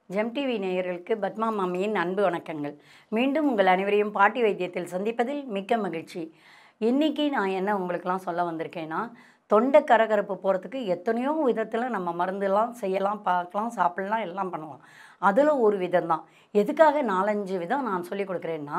GeM TV நேயர்களுக்கு பத்மா மாமியின் அன்பு வணக்கங்கள் மீண்டும் உங்கள் அனைவரையும் பாட்டி வைத்தியத்தில் சந்திப்பதில் மிக்க மகிழ்ச்சி இன்றைக்கி நான் என்ன உங்களுக்கெல்லாம் சொல்ல வந்திருக்கேன்னா தொண்டை கரகரப்பு போகிறதுக்கு எத்தனையோ விதத்தில் நம்ம மருந்துலாம் செய்யலாம் பார்க்கலாம் சாப்பிடலாம் எல்லாம் பண்ணலாம் அதில் ஒரு விதம் தான் எதுக்காக நாலஞ்சு விதம் நான் சொல்லி கொடுக்குறேன்னா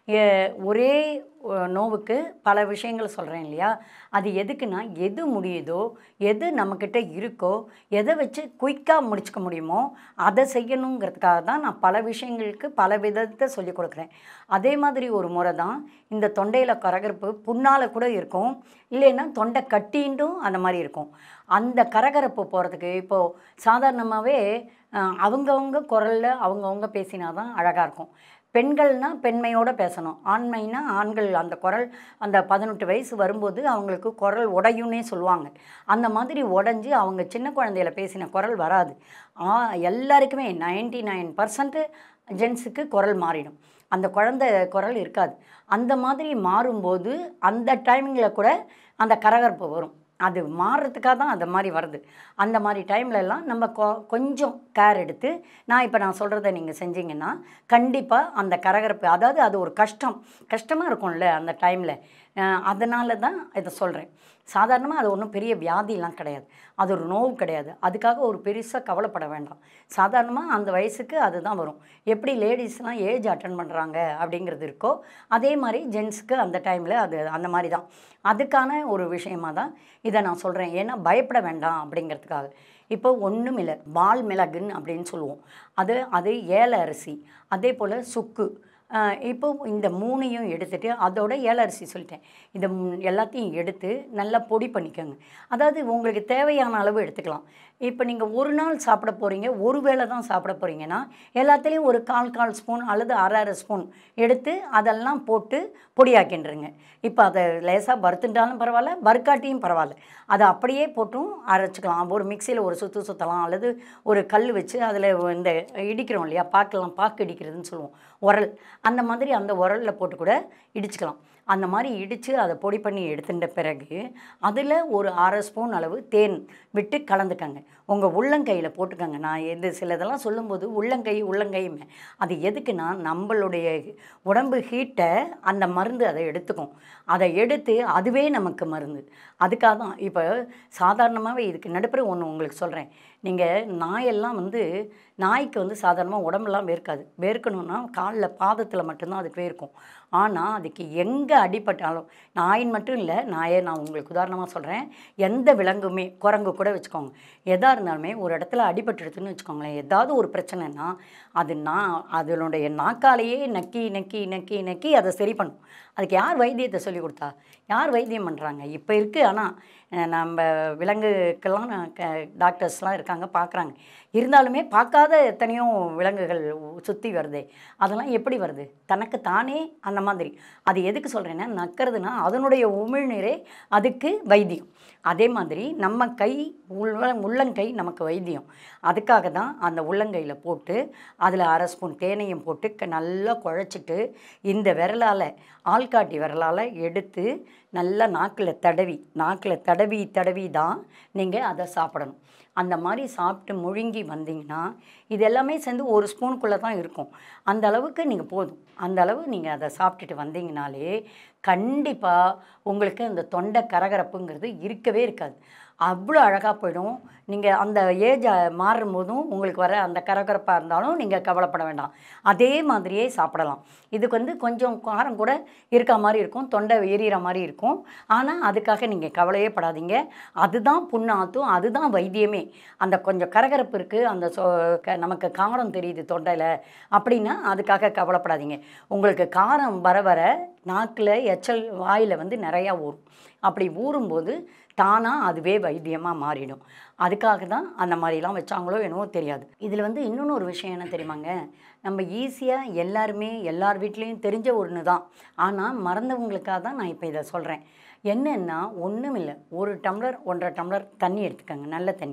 எ- ஒரே அஹ், நோவுக்கு பல விஷயங்கள் சொல்கிறேன் இல்லையா அது எதுக்குன்னா எது முடியுதோ எது நம்மக்கிட்ட இருக்கோ எதை வச்சு குயிக்காக முடிச்சுக்க முடியுமோ அதை செய்யணுங்கிறதுக்காக தான் நான் பல விஷயங்களுக்கு பல விதத்தை சொல்லி கொடுக்குறேன் அதே மாதிரி ஒரு முறை தான் இந்த தொண்டையில் கரகரப்பு புண்ணால் கூட இருக்கும் இல்லைன்னா தொண்டை கட்டிண்டும் அந்த மாதிரி இருக்கும் அந்த கரகரப்பு போகிறதுக்கு இப்போது சாதாரணமாகவே அவங்கவுங்க குரலில் அவங்கவுங்க பேசினா தான் அழகாக இருக்கும் பெண்கள்னா பெண்மையோட பேசணும் ஆண்மைனா ஆண்கள் அந்த குரல் அந்த பதினெட்டு வயசு வரும்போது அவங்களுக்கு குரல் உடையும்னே சொல்லுவாங்க அந்த மாதிரி உடஞ்சி அவங்க சின்ன குழந்தையில பேசின குரல் வராது ஆ எல்லாருக்குமே நைன்டி நைன் பர்சன்ட்டு ஜென்ஸுக்கு குரல் மாறிடும் அந்த குழந்தை குரல் இருக்காது அந்த மாதிரி மாறும்போது அந்த டைமிங்கில் கூட அந்த கரகரப்பு வரும் அது மாறுறதுக்காக தான் அந்த மாதிரி வருது அந்த மாதிரி டைம்ல எல்லாம் நம்ம கொ கொஞ்சம் கேர் எடுத்து நான் இப்போ நான் சொல்கிறத நீங்கள் செஞ்சீங்கன்னா கண்டிப்பாக அந்த கரகரப்பு அதாவது அது ஒரு கஷ்டம் கஷ்டமாக இருக்கும்ல அந்த டைமில் அதனால தான் இதை சொல்கிறேன் சாதாரணமாக அது ஒன்றும் பெரிய வியாதிலாம் கிடையாது அது ஒரு நோவு கிடையாது அதுக்காக ஒரு பெருசாக கவலைப்பட வேண்டாம் சாதாரணமாக அந்த வயசுக்கு அதுதான் வரும் எப்படி லேடிஸ்லாம் ஏஜ் அட்டன் பண்ணுறாங்க அப்படிங்கிறது இருக்கோ அதே மாதிரி ஜென்ஸுக்கு அந்த டைமில் அது அந்த மாதிரி தான் அதுக்கான ஒரு விஷயமா தான் இதை நான் சொல்கிறேன் ஏன்னா பயப்பட வேண்டாம் அப்படிங்கிறதுக்காக இப்போ ஒன்றும் இல்லை பால் மிளகுன்னு அப்படின்னு சொல்லுவோம் அது அது ஏல அரிசி அதே போல் சுக்கு ஆஹ் இப்போ இந்த மூணையும் எடுத்துட்டு அதோட ஏலரிசி சொல்லிட்டேன் இந்த மூ- எல்லாத்தையும் எடுத்து நல்லா பொடி பண்ணிக்கோங்க அதாவது உங்களுக்கு தேவையான அளவு எடுத்துக்கலாம் இப்போ நீங்கள் ஒரு நாள் சாப்பிட போகிறீங்க ஒரு வேளை தான் சாப்பிட போகிறீங்கன்னா எல்லாத்துலேயும் ஒரு கால் கால் ஸ்பூன் அல்லது அரை அரை ஸ்பூன் எடுத்து அதெல்லாம் போட்டு பொடியாக்கின்றங்க இப்போ அதை லேசாக வறுத்துட்டாலும் பரவாயில்ல வறுக்காட்டியும் பரவாயில்ல அதை அப்படியே போட்டும் அரைச்சிக்கலாம் ஒரு மிக்சியில் ஒரு சுற்று சுற்றலாம் அல்லது ஒரு கல் வச்சு அதில் இந்த இடிக்கிறோம் இல்லையா பாக்கெல்லாம் பாக்கு இடிக்கிறதுன்னு சொல்லுவோம் உரல் அந்த மாதிரி அந்த உரலில் போட்டு கூட இடிச்சுக்கலாம் அந்த மாதிரி இடித்து அதை பொடி பண்ணி எடுத்துட்ட பிறகு அதில் ஒரு அரை ஸ்பூன் அளவு தேன் விட்டு கலந்துக்கங்க உங்கள் உள்ளங்கையில் போட்டுக்கங்க நான் எது சிலதெல்லாம் சொல்லும்போது உள்ளங்கை உள்ளங்கையுமே அது எதுக்குன்னா நம்மளுடைய உடம்பு ஹீட்டை அந்த மருந்து அதை எடுத்துக்கும் அதை எடுத்து அதுவே நமக்கு மருந்து அதுக்காக தான் இப்போ சாதாரணமாகவே இதுக்கு நடுப்புற ஒன்று உங்களுக்கு சொல்கிறேன் நீங்கள் நாயெல்லாம் வந்து நாய்க்கு வந்து சாதாரணமாக உடம்பெல்லாம் வேர்க்காது வேர்க்கணும்னா காலில் பாதத்தில் மட்டும்தான் அதுக்கு வேர்க்கும் ஆனால் அதுக்கு எங்கே அடிபட்டாலும் நாயின் மட்டும் இல்லை நாயை நான் உங்களுக்கு உதாரணமாக சொல்கிறேன் எந்த விலங்குமே குரங்கு கூட வச்சுக்கோங்க எதாக இருந்தாலுமே ஒரு இடத்துல அடிபட்டுடுதுன்னு வச்சுக்கோங்களேன் ஏதாவது ஒரு பிரச்சனைனா அது நான் அதனுடைய நாக்காலேயே நக்கி நக்கி நக்கி நக்கி அதை சரி பண்ணும் அதுக்கு யார் வைத்தியத்தை சொல்லி கொடுத்தா யார் வைத்தியம் பண்ணுறாங்க இப்போ இருக்குது ஆனால் நம்ம விலங்குக்கெல்லாம் நான் க டாக்டர்ஸ்லாம் இருக்காங்க பார்க்குறாங்க இருந்தாலுமே பார்க்காத எத்தனையோ விலங்குகள் சுற்றி வருதே அதெல்லாம் எப்படி வருது தனக்கு தானே அந்த மாதிரி அது எதுக்கு சொல்கிறேன்னா நக்கிறதுனா அதனுடைய உமிழ்நீரே அதுக்கு வைத்தியம் அதே மாதிரி நம்ம கை உள்ள உள்ளங்கை நமக்கு வைத்தியம் அதுக்காக தான் அந்த உள்ளங்கையில் போட்டு அதில் அரை ஸ்பூன் தேனையும் போட்டு க- நல்லா குழச்சிட்டு இந்த விரலால் ஆள்காட்டி விரலால் எடுத்து நல்லா நாக்கில் தடவி நாக்கில் தடவி தடவி தான் நீங்கள் அதை சாப்பிடணும் அந்த மாதிரி சாப்பிட்டு முழுங்கி வந்தீங்கன்னா இது எல்லாமே சேர்ந்து ஒரு ஸ்பூனுக்குள்ளே தான் இருக்கும் அந்த அளவுக்கு நீங்கள் போதும் அந்த அளவு நீங்கள் அதை சாப்பிட்டுட்டு வந்தீங்கனாலே கண்டிப்பாக உங்களுக்கு அந்த தொண்டை கரகரப்புங்கிறது இருக்கவே இருக்காது அவ்வளோ அழகாக போயிடும் நீங்கள் அந்த ஏஜ் மாறும் போதும் உங்களுக்கு வர அந்த கரகரப்பாக இருந்தாலும் நீங்கள் கவலைப்பட வேண்டாம் அதே மாதிரியே சாப்பிடலாம் இதுக்கு வந்து கொஞ்சம் காரம் கூட இருக்க மாதிரி இருக்கும் தொண்டை எரியிற மாதிரி இருக்கும் ஆனால் அதுக்காக நீங்கள் கவலையே படாதீங்க அதுதான் புண்ணாத்தும் அதுதான் வைத்தியமே அந்த கொஞ்சம் கரகரப்பு இருக்குது அந்த சொ க- நமக்கு காரம் தெரியுது தொண்டையில் அப்படின்னா அதுக்காக கவலைப்படாதீங்க உங்களுக்கு காரம் வர வர நாக்கில் எச்சல் வாயில் வந்து நிறையா ஊறும் அப்படி ஊறும்போது தானாக அதுவே வைத்தியமாக மாறிடும் அதுக்காக தான் அந்த மாதிரிலாம் வச்சாங்களோ என்னவோ தெரியாது இதில் வந்து இன்னொன்று ஒரு விஷயம் என்ன தெரியுமாங்க நம்ம ஈஸியாக எல்லாருமே எல்லார் வீட்லேயும் தெரிஞ்ச ஒன்று தான் ஆனால் மறந்தவங்களுக்காக தான் நான் இப்போ இதை சொல்கிறேன் என்னன்னா ஒன்றும் இல்லை ஒரு டம்ளர் ஒன்றரை டம்ளர் தண்ணி எடுத்துக்கோங்க நல்ல தண்ணி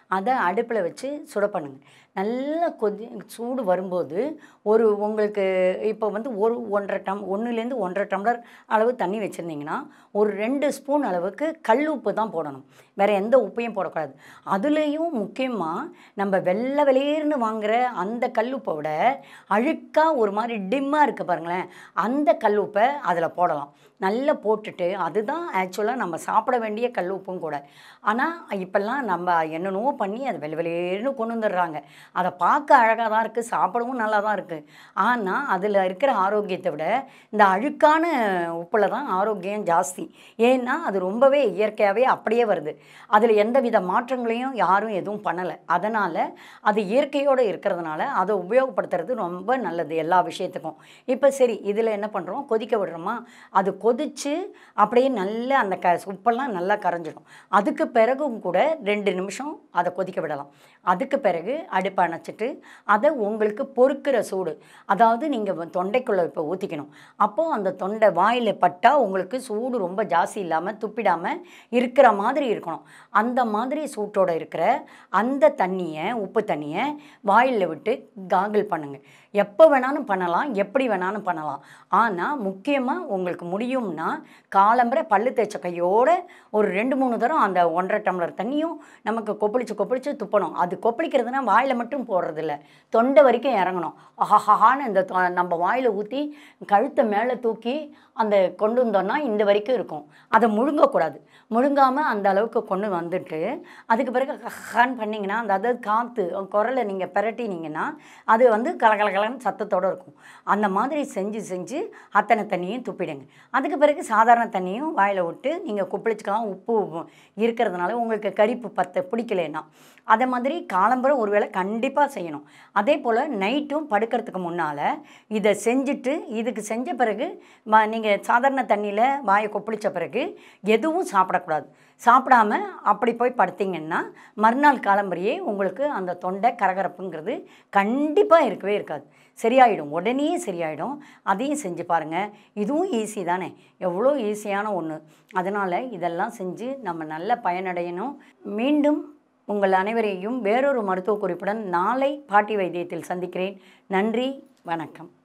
அதை அடுப்பில் வச்சு சுட பண்ணுங்க நல்லா கொதி சூடு வரும்போது ஒரு உங்களுக்கு இப்போ வந்து ஒரு ஒன்றரை டம் ஒன்றுலேருந்து ஒன்றரை டம்ளர் அளவு தண்ணி வச்சுருந்தீங்கன்னா ஒரு ரெண்டு ஸ்பூன் அளவுக்கு கல் உப்பு தான் போடணும் வேறு எந்த உப்பையும் போடக்கூடாது அதுலேயும் முக்கியமாக நம்ம வெள்ளை வெளியேர்னு வாங்குகிற அந்த கல்லுப்பை விட அழுக்காக ஒரு மாதிரி டிம்மாக இருக்குது பாருங்களேன் அந்த கல்லுப்பை அதில் போடலாம் நல்லா போட்டுட்டு அதுதான் ஆக்சுவலாக நம்ம சாப்பிட வேண்டிய கல் உப்பும் கூட ஆனால் இப்போல்லாம் நம்ம என்னென்னவோ பண்ணி அதை வெள்ளை வெளியேன்னு கொண்டு வந்துடுறாங்க அதை பார்க்க அழகாக தான் இருக்குது சாப்பிடவும் நல்லா தான் இருக்குது ஆனால் அதில் இருக்கிற ஆரோக்கியத்தை விட இந்த அழுக்கான உப்பில் தான் ஆரோக்கியம் ஜாஸ்தி ஏன்னா அது ரொம்பவே இயற்கையாகவே அப்படியே வருது அதில் எந்த வித மாற்றங்களையும் யாரும் எதுவும் பண்ணலை அதனால் அது இயற்கையோடு இருக்கிறதுனால அதை உபயோகப்படுத்துறது ரொம்ப நல்லது எல்லா விஷயத்துக்கும் இப்போ சரி இதில் என்ன பண்ணுறோம் கொதிக்க விடுறோமா அது கொதித்து அப்படியே நல்லா அந்த க உப்பெல்லாம் நல்லா கரைஞ்சிடும் அதுக்கு பிறகும் கூட ரெண்டு நிமிஷம் அதை கொதிக்க விடலாம் அதுக்கு பிறகு அடுப்பை அணைச்சிட்டு அதை உங்களுக்கு பொறுக்கிற சூடு அதாவது நீங்கள் தொண்டைக்குள்ளே இப்போ ஊற்றிக்கணும் அப்போது அந்த தொண்டை வாயில் பட்டால் உங்களுக்கு சூடு ரொம்ப ஜாஸ்தி இல்லாமல் துப்பிடாமல் இருக்கிற மாதிரி இருக்கணும் அந்த மாதிரி சூட்டோட இருக்கிற அந்த தண்ணியை உப்பு தண்ணியை வாயில் விட்டு காகிள் பண்ணுங்கள் எப்போ வேணாலும் பண்ணலாம் எப்படி வேணாலும் பண்ணலாம் ஆனால் முக்கியமாக உங்களுக்கு முடியும்னா காலம்பரை பல்லு தேய்ச்ச கையோட ஒரு ரெண்டு மூணு தரம் அந்த ஒன்றரை டம்ளர் தண்ணியும் நமக்கு கொப்பளிச்சு கொப்பளிச்சு துப்பணும் அது கொப்பளிக்கிறதுனா வாயில் மட்டும் போடுறதில்ல தொண்டை வரைக்கும் இறங்கணும் ஆஹாஹான்னு இந்த தொ- நம்ம வாயில் ஊற்றி கழுத்தை மேலே தூக்கி அந்த கொண்டு வந்தோன்னா இந்த வரைக்கும் இருக்கும் அதை முழுங்கக்கூடாது முழுங்காமல் அந்த அளவுக்கு கொண்டு வந்துட்டு அதுக்கு பிறகு ஹான் பண்ணிங்கன்னா அந்த அதாவது காற்று குரலை நீங்கள் பிரட்டினீங்கன்னா அது வந்து கலகலகலன்னு சத்தத்தோடு இருக்கும் அந்த மாதிரி செஞ்சு செஞ்சு அத்தனை தண்ணியும் துப்பிடுங்க அதுக்கு பிறகு சாதாரண தண்ணியும் வாயில் விட்டு நீங்கள் குப்பளிச்சுக்கலாம் உப்பு இருக்கிறதுனால உங்களுக்கு கரிப்பு பத்த பிடிக்கலைன்னா அதே மாதிரி காலம்பரம் ஒருவேளை கண்டிப்பாக செய்யணும் அதே போல் நைட்டும் படுக்கிறதுக்கு முன்னால் இதை செஞ்சுட்டு இதுக்கு செஞ்ச பிறகு நீங்கள் சாதாரண தண்ணியில் வாயை கொப்பளிச்ச பிறகு எதுவும் சாப்பிடக்கூடாது சாப்பிடாம அப்படி போய் படுத்தீங்கன்னா மறுநாள் காலம்பரியே உங்களுக்கு அந்த தொண்டை கரகரப்புங்கிறது கண்டிப்பாக இருக்கவே இருக்காது சரியாயிடும் உடனே சரியாயிடும் அதையும் செஞ்சு பாருங்கள் இதுவும் ஈஸி தானே எவ்வளோ ஈஸியான ஒன்று அதனால் இதெல்லாம் செஞ்சு நம்ம நல்ல பயனடையணும் மீண்டும் உங்கள் அனைவரையும் வேறொரு மருத்துவ குறிப்புடன் நாளை பாட்டி வைத்தியத்தில் சந்திக்கிறேன் நன்றி வணக்கம்